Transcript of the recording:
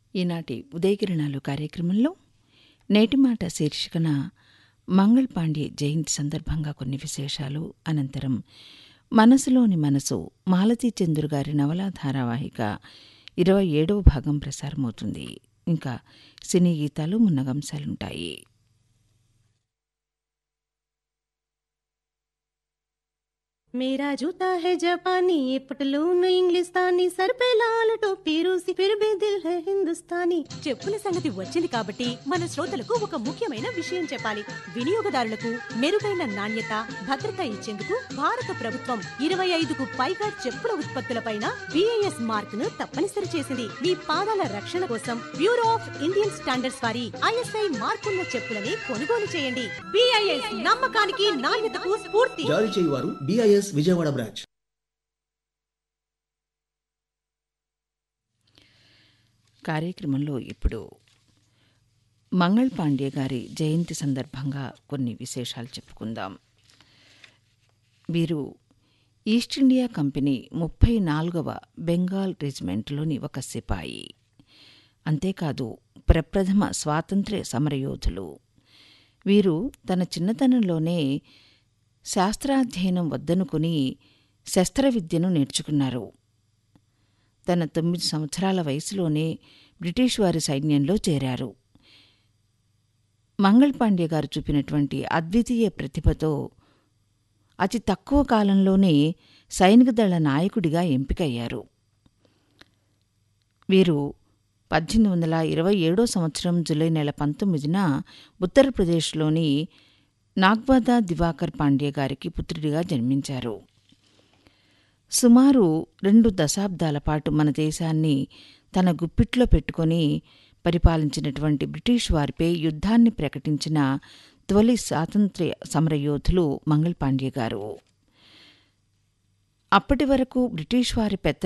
ఈనాటి ఉదయకిరణాలు కార్యక్రమంలో నేటి మాట శీర్షికన మంగళ్ పాండే జయంతి సందర్భంగా కొన్ని విశేషాలు అనంతరం మనసులోని మనసు మాలతీ చంద్రు గారి నవలా ధారావాహిక ఇరవై ఏడవ భాగం ప్రసారమవుతుంది ఇంకా సినీ గీతాలు మున్నగంశాలుంటాయి मेरा जूता है जापानी ये पटलून इंग्लिस्तानी सर पे लाल टोपी रूसी फिर भी दिल है हिंदुस्तानी చెప్పుల సంగతి వచ్చింది కాబట్టి మన శ్రోతలకు ఒక ముఖ్యమైన విషయం చెప్పాలి వినియోగదారులకు మెరుగైన నాణ్యత భద్రత ఇచ్చేందుకు భారత ప్రభుత్వం ఇరవై ఐదుకు పైగా చెప్పుల ఉత్పత్తులపైన బిఐఎస్ మార్క్ ను తప్పనిసరి చేసింది మీ పాదాల రక్షణ కోసం బ్యూరో ఆఫ్ ఇండియన్ స్టాండర్డ్స్ వారి ఐఎస్ఐ మార్కున్న చెప్పులని కొనుగోలు చేయండి బిఐఎస్ నమ్మకానికి నాణ్యతకు స్ఫూర్తి జారీ చేయువారు డిఐఎస్ విజయవాడ బ్రాంచ్ కార్యక్రమంలో ఇప్పుడు మంగళ్ పాండే గారి జయంతి సందర్భంగా కొన్ని విశేషాలు చెప్పుకుందాం వీరు ఈస్ట్ ఇండియా కంపెనీ ముప్పై నాలుగవ బెంగాల్ రెజిమెంట్లోని ఒక సిపాయి అంతేకాదు ప్రప్రథమ స్వాతంత్ర్య సమరయోధులు వీరు తన చిన్నతనంలోనే శాస్త్రాధ్యయనం వద్దనుకుని శస్త్ర విద్యను నేర్చుకున్నారు తన తొమ్మిది సంవత్సరాల వయసులోనే బ్రిటిష్ వారి సైన్యంలో చేరారు మంగళ్ పాండే గారు చూపినటువంటి అద్వితీయ ప్రతిభతో అతి తక్కువ కాలంలోనే సైనిక దళ నాయకుడిగా ఎంపికయ్యారు వీరు పద్దెనిమిది వందల ఇరవై ఏడో సంవత్సరం జూలై నెల పంతొమ్మిదిన ఉత్తరప్రదేశ్లోని నాగ్వాదా దివాకర్ పాండే గారికి పుత్రుడిగా జన్మించారు సుమారు రెండు దశాబ్దాల పాటు మన దేశాన్ని తన గుప్పిట్లో పెట్టుకొని పరిపాలించినటువంటి బ్రిటిష్ వారిపై యుద్ధాన్ని ప్రకటించిన తొలి స్వాతంత్ర్య సమరయోధులు మంగళ్ పాండే గారు అప్పటి వరకు బ్రిటిష్ వారి పెత్త